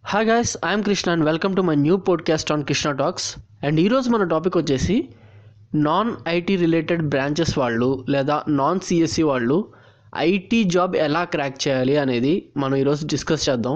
hi guys I'm Krishna and welcome to my new podcast on Krishna talks and ఈరోజు మన topic వచ్చేసి non IT related branches వాళ్ళు లేదా non CSE వాళ్ళు IT job ఎలా క్రాక్ చేయాలి అనేది మనం ఈరోజు డిస్కస్ చేద్దాం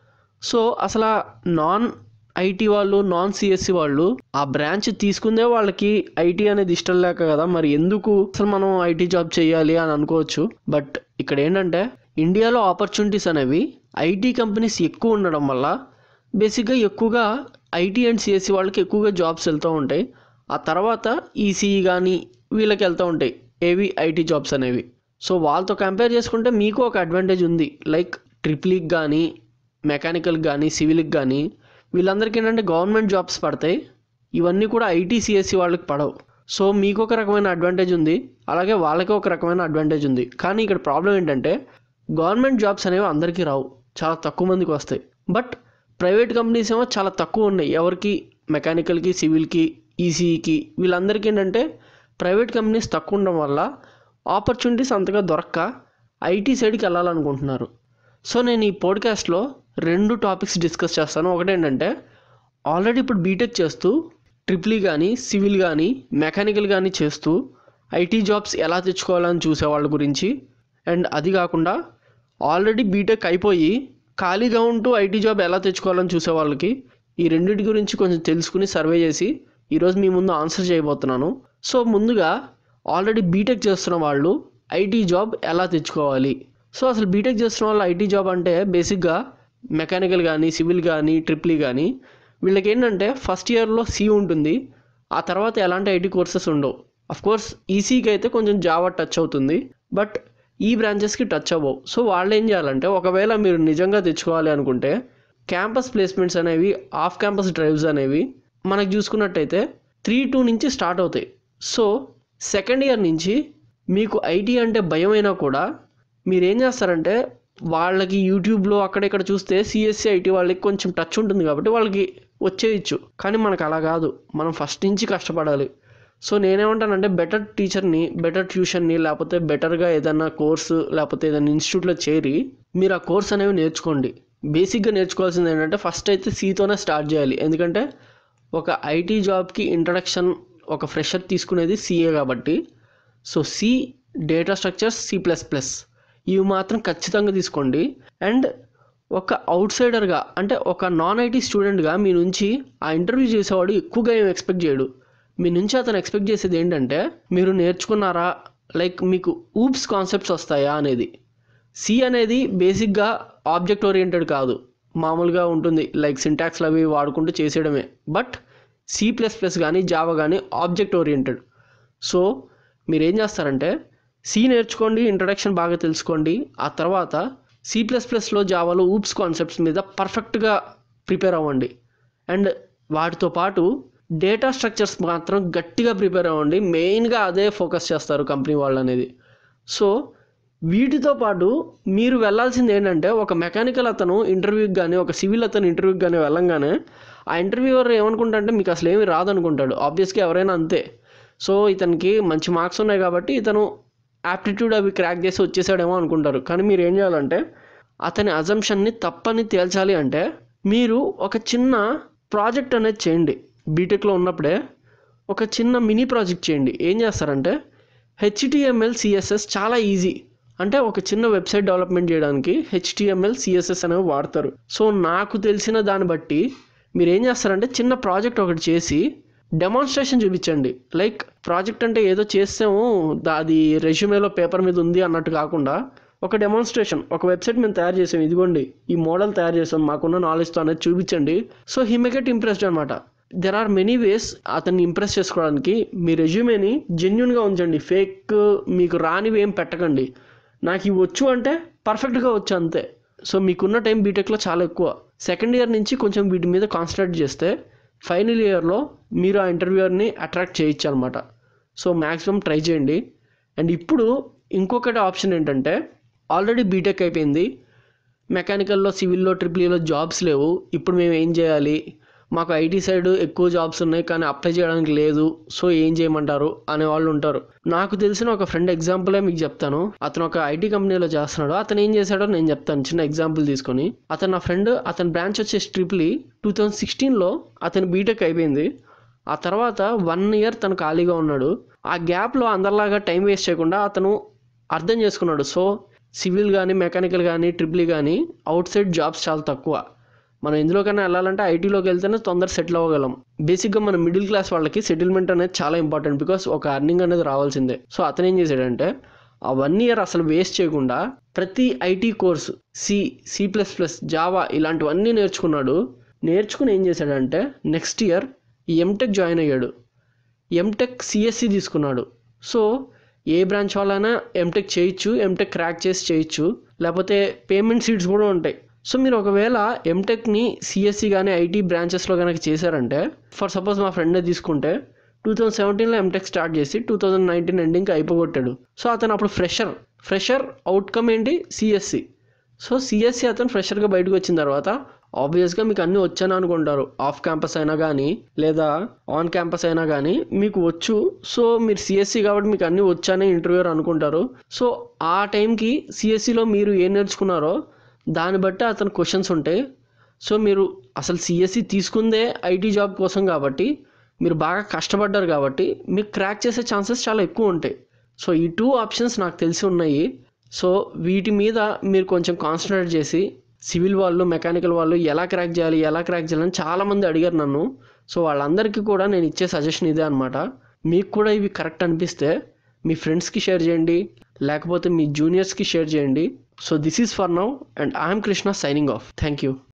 సో అసలు నాన్ ఐటీ వాళ్ళు నాన్ సిఎస్సి వాళ్ళు ఆ బ్రాంచ్ తీసుకుందే వాళ్ళకి ఐటీ అనేది ఇష్టం లేక కదా మరి ఎందుకు అసలు మనం ఐటీ జాబ్ చేయాలి అని అనుకోవచ్చు బట్ ఇక్కడ ఏంటంటే ఇండియాలో ఆపర్చునిటీస్ అనేవి ఐటీ కంపెనీస్ ఎక్కువ ఉండడం వల్ల బేసిక్గా ఎక్కువగా ఐటీ అండ్ సిఎస్సి వాళ్ళకి ఎక్కువగా జాబ్స్ వెళ్తూ ఉంటాయి ఆ తర్వాత ఈసీఈ కానీ వీళ్ళకి వెళ్తూ ఉంటాయి ఏవి ఐటీ జాబ్స్ అనేవి సో వాళ్ళతో కంపేర్ చేసుకుంటే మీకు ఒక అడ్వాంటేజ్ ఉంది లైక్ ట్రిప్లీకి కానీ మెకానికల్కి కానీ సివిల్కి కానీ వీళ్ళందరికీ ఏంటంటే గవర్నమెంట్ జాబ్స్ పడతాయి ఇవన్నీ కూడా ఐటీ సిఎస్సి వాళ్ళకి పడవు సో మీకు ఒక రకమైన అడ్వాంటేజ్ ఉంది అలాగే వాళ్ళకి ఒక రకమైన అడ్వాంటేజ్ ఉంది కానీ ఇక్కడ ప్రాబ్లం ఏంటంటే గవర్నమెంట్ జాబ్స్ అనేవి అందరికీ రావు చాలా తక్కువ మందికి వస్తాయి బట్ ప్రైవేట్ కంపెనీస్ ఏమో చాలా తక్కువ ఉన్నాయి ఎవరికి మెకానికల్కి సివిల్కి ఈసీఈకి వీళ్ళందరికీ ఏంటంటే ప్రైవేట్ కంపెనీస్ తక్కువ ఉండడం వల్ల ఆపర్చునిటీస్ అంతగా దొరక్క ఐటీ సైడ్కి వెళ్ళాలనుకుంటున్నారు సో నేను ఈ పోడ్కాస్ట్లో రెండు టాపిక్స్ డిస్కస్ చేస్తాను ఒకటేంటంటే ఆల్రెడీ ఇప్పుడు బీటెక్ చేస్తూ ట్రిప్లీ కానీ సివిల్ కానీ మెకానికల్ కానీ చేస్తూ ఐటీ జాబ్స్ ఎలా తెచ్చుకోవాలని చూసే వాళ్ళ గురించి అండ్ అది కాకుండా ఆల్రెడీ బీటెక్ అయిపోయి ఖాళీగా ఉంటూ ఐటీ జాబ్ ఎలా తెచ్చుకోవాలని చూసే వాళ్ళకి ఈ రెండింటి గురించి కొంచెం తెలుసుకుని సర్వే చేసి ఈరోజు మీ ముందు ఆన్సర్ చేయబోతున్నాను సో ముందుగా ఆల్రెడీ బీటెక్ చేస్తున్న వాళ్ళు ఐటీ జాబ్ ఎలా తెచ్చుకోవాలి సో అసలు బీటెక్ చేస్తున్న వాళ్ళు ఐటీ జాబ్ అంటే బేసిక్గా మెకానికల్ కానీ సివిల్ కానీ ట్రిప్లీ కానీ వీళ్ళకి ఏంటంటే ఫస్ట్ ఇయర్లో సి ఉంటుంది ఆ తర్వాత ఎలాంటి ఐటీ కోర్సెస్ ఉండవు అఫ్ కోర్స్ ఈసీకి అయితే కొంచెం జావా టచ్ అవుతుంది బట్ ఈ బ్రాంచెస్కి టచ్ అవ్వవు సో వాళ్ళు ఏం చేయాలంటే ఒకవేళ మీరు నిజంగా తెచ్చుకోవాలి అనుకుంటే క్యాంపస్ ప్లేస్మెంట్స్ అనేవి ఆఫ్ క్యాంపస్ డ్రైవ్స్ అనేవి మనకు చూసుకున్నట్టయితే త్రీ టూ నుంచి స్టార్ట్ అవుతాయి సో సెకండ్ ఇయర్ నుంచి మీకు ఐటీ అంటే భయమైనా కూడా మీరు ఏం చేస్తారంటే వాళ్ళకి యూట్యూబ్లో అక్కడెక్కడ చూస్తే సిఎస్సి ఐటీ వాళ్ళకి కొంచెం టచ్ ఉంటుంది కాబట్టి వాళ్ళకి వచ్చేయచ్చు కానీ మనకు అలా కాదు మనం ఫస్ట్ నుంచి కష్టపడాలి సో నేనేమంటానంటే బెటర్ టీచర్ని బెటర్ ట్యూషన్ని లేకపోతే బెటర్గా ఏదైనా కోర్సు లేకపోతే ఏదైనా ఇన్స్టిట్యూట్లో చేరి మీరు ఆ కోర్స్ అనేవి నేర్చుకోండి బేసిక్గా నేర్చుకోవాల్సింది ఏంటంటే ఫస్ట్ అయితే సీతోనే స్టార్ట్ చేయాలి ఎందుకంటే ఒక ఐటీ జాబ్కి ఇంట్రడక్షన్ ఒక ఫ్రెషర్ తీసుకునేది సిఏ కాబట్టి so C data structures C plus plus ఇవి మాత్రం ఖచ్చితంగా తీసుకోండి అండ్ ఒక అవుట్ సైడర్గా అంటే ఒక నాన్ ఐటీ స్టూడెంట్గా మీ నుంచి ఆ ఇంటర్వ్యూ చేసేవాడు ఎక్కువగా ఏం ఎక్స్పెక్ట్ చేయడు మీ నుంచి అతను ఎక్స్పెక్ట్ చేసేది ఏంటంటే మీరు నేర్చుకున్నారా లైక్ మీకు ఊప్స్ కాన్సెప్ట్స్ వస్తాయా అనేది సి అనేది బేసిక్గా ఆబ్జెక్ట్ ఓరియంటెడ్ కాదు మామూలుగా ఉంటుంది లైక్ సింటాక్స్లు అవి వాడుకుంటూ చేసేయడమే బట్ సి ప్లస్ ప్లస్ కానీ జావా కానీ ఆబ్జెక్ట్ ఓరియంటెడ్ సో మీరు ఏం చేస్తారంటే సి నేర్చుకోండి ఇంట్రడక్షన్ బాగా తెలుసుకోండి ఆ తర్వాత సి ప్లస్ ప్లస్లో జావాలో ఊప్స్ కాన్సెప్ట్స్ మీద పర్ఫెక్ట్గా ప్రిపేర్ అవ్వండి అండ్ వాటితో పాటు డేటా స్ట్రక్చర్స్ మాత్రం గట్టిగా ప్రిపేర్ అవ్వండి మెయిన్గా అదే ఫోకస్ చేస్తారు కంపెనీ వాళ్ళు అనేది సో వీటితో పాటు మీరు వెళ్ళాల్సింది ఏంటంటే ఒక మెకానికల్ అతను ఇంటర్వ్యూకి కానీ ఒక సివిల్ అతను ఇంటర్వ్యూకి కానీ వెళ్ళంగానే ఆ ఇంటర్వ్యూవర్ ఏమనుకుంటాడంటే మీకు అసలు ఏమి రాదనుకుంటాడు ఆబ్వియస్గా ఎవరైనా అంతే సో ఇతనికి మంచి మార్క్స్ ఉన్నాయి కాబట్టి ఇతను యాప్టిట్యూడ్ అవి క్రాక్ చేసి వచ్చేసాడేమో అనుకుంటారు కానీ మీరు ఏం చేయాలంటే అతని అజంప్షన్ని తప్పని తేల్చాలి అంటే మీరు ఒక చిన్న ప్రాజెక్ట్ అనేది చేయండి బీటెక్లో ఉన్నప్పుడే ఒక చిన్న మినీ ప్రాజెక్ట్ చేయండి ఏం చేస్తారంటే హెచ్టిఎంఎల్ సిఎస్ఎస్ చాలా ఈజీ అంటే ఒక చిన్న వెబ్సైట్ డెవలప్మెంట్ చేయడానికి హెచ్టిఎంఎల్ సిఎస్ఎస్ అనేవి వాడతారు సో నాకు తెలిసిన దాన్ని బట్టి మీరు ఏం చేస్తారంటే చిన్న ప్రాజెక్ట్ ఒకటి చేసి డెమాన్స్ట్రేషన్ చూపించండి లైక్ ప్రాజెక్ట్ అంటే ఏదో చేస్తాము అది రెజ్యూమేలో పేపర్ మీద ఉంది అన్నట్టు కాకుండా ఒక డెమాన్స్ట్రేషన్ ఒక వెబ్సైట్ మేము తయారు చేసాం ఇదిగోండి ఈ మోడల్ తయారు చేసాం మాకున్న నాలెడ్జ్తో అనేది చూపించండి so he may get impressed అనమాట దెర్ ఆర్ మెనీ వేస్ అతన్ని ఇంప్రెస్ చేసుకోవడానికి మీ రెజ్యూమేని జెన్యున్గా ఉంచండి ఫేక్ మీకు రానివి ఏం పెట్టకండి నాకు ఇవి వచ్చు అంటే పర్ఫెక్ట్గా వచ్చు అంతే సో మీకున్న టైం బీటెక్లో చాలా ఎక్కువ సెకండ్ ఇయర్ నుంచి కొంచెం వీటి మీద కాన్సన్ట్రేట్ చేస్తే ఫైనల్ ఇయర్లో మీరు ఆ ఇంటర్వ్యూయర్ని అట్రాక్ట్ చేయొచ్చు అనమాట సో మ్యాక్సిమం ట్రై చేయండి అండ్ ఇప్పుడు ఇంకొకటి ఆప్షన్ ఏంటంటే ఆల్రెడీ బీటెక్ అయిపోయింది మెకానికల్లో సివిల్లో ట్రిపుల్లో జాబ్స్ లేవు ఇప్పుడు మేము ఏం చేయాలి మాకు ఐటీ సైడ్ ఎక్కువ జాబ్స్ ఉన్నాయి కానీ అప్లై చేయడానికి లేదు సో ఏం చేయమంటారు అనే వాళ్ళు ఉంటారు నాకు తెలిసిన ఒక ఫ్రెండ్ ఎగ్జాంపులే మీకు చెప్తాను అతను ఒక ఐటీ కంపెనీలో చేస్తున్నాడు అతను ఏం చేశాడో నేను చెప్తాను చిన్న ఎగ్జాంపుల్ తీసుకొని అతను నా ఫ్రెండ్ అతని బ్రాంచ్ వచ్చేసి ట్రిపుల్ టూ థౌజండ్ సిక్స్టీన్లో అతను బీటెక్ అయిపోయింది ఆ తర్వాత వన్ ఇయర్ తను ఖాళీగా ఉన్నాడు ఆ గ్యాప్లో అందరిలాగా టైం వేస్ట్ చేయకుండా అతను అర్థం చేసుకున్నాడు సో సివిల్ కానీ మెకానికల్ కానీ ట్రిపుల్ కానీ అవుట్ సైడ్ జాబ్స్ చాలా తక్కువ మనం ఎందులోకైనా వెళ్ళాలంటే ఐటీలోకి వెళ్తేనే తొందర సెటిల్ అవ్వగలం బేసిక్గా మన మిడిల్ క్లాస్ వాళ్ళకి సెటిల్మెంట్ అనేది చాలా ఇంపార్టెంట్ బికాస్ ఒక అర్నింగ్ అనేది రావాల్సిందే సో అతను ఏం చేశాడంటే ఆ వన్ ఇయర్ అసలు వేస్ట్ చేయకుండా ప్రతి IT course C C plus plus Java ఇలాంటివన్నీ నేర్చుకున్నాడు నేర్చుకుని ఏం చేశాడంటే నెక్స్ట్ ఇయర్ ఎంటెక్ జాయిన్ అయ్యాడు ఎంటెక్ సిఎస్సి తీసుకున్నాడు సో ఏ బ్రాంచ్ వాళ్ళైనా ఎంటెక్ చేయొచ్చు ఎంటెక్ క్రాక్ చేసి చేయొచ్చు లేకపోతే పేమెంట్ సీట్స్ కూడా ఉంటాయి సో మీరు ఒకవేళ ఎంటెక్ని సిఎస్సి కానీ ఐటీ బ్రాంచెస్లో కనుక చేశారంటే ఫర్ సపోజ్ మా ఫ్రెండ్ తీసుకుంటే టూ థౌజండ్ సెవెంటీన్లో ఎంటెక్ స్టార్ట్ చేసి టూ థౌజండ్ నైన్టీన్ ఎండింగ్కి అయిపోగొట్టాడు సో అతను అప్పుడు ఫ్రెషర్ ఫ్రెషర్ అవుట్కమ్ ఏంటి సిఎస్సి సో సిఎస్సి అతను ఫ్రెషర్గా బయటకు వచ్చిన తర్వాత ఆబ్వియస్గా మీకు అన్నీ వచ్చాను అనుకుంటారు ఆఫ్ క్యాంపస్ అయినా కానీ లేదా ఆన్ క్యాంపస్ అయినా కానీ మీకు వచ్చు సో మీరు సిఎస్సి కాబట్టి మీకు అన్నీ వచ్చానే ఇంటర్వ్యూర్ అనుకుంటారు సో ఆ టైంకి సిఎస్సిలో మీరు ఏం నేర్చుకున్నారో దాన్ని బట్టి అతను క్వశ్చన్స్ ఉంటాయి సో మీరు అసలు సిఎస్సి తీసుకుందే ఐటీ జాబ్ కోసం కాబట్టి మీరు బాగా కష్టపడ్డారు కాబట్టి మీకు క్రాక్ చేసే ఛాన్సెస్ చాలా ఎక్కువ ఉంటాయి సో ఈ టూ ఆప్షన్స్ నాకు తెలిసి ఉన్నాయి సో వీటి మీద మీరు కొంచెం కాన్సన్ట్రేట్ చేసి సివిల్ వాళ్ళు మెకానికల్ వాళ్ళు ఎలా క్రాక్ చేయాలి ఎలా క్రాక్ చేయాలని చాలామంది అడిగారు నన్ను సో వాళ్ళందరికీ కూడా నేను ఇచ్చే సజెషన్ ఇదే అనమాట మీకు కూడా ఇవి కరెక్ట్ అనిపిస్తే మీ ఫ్రెండ్స్కి షేర్ చేయండి లేకపోతే మీ జూనియర్స్కి షేర్ చేయండి so this is for now and I'm Krishna signing off thank you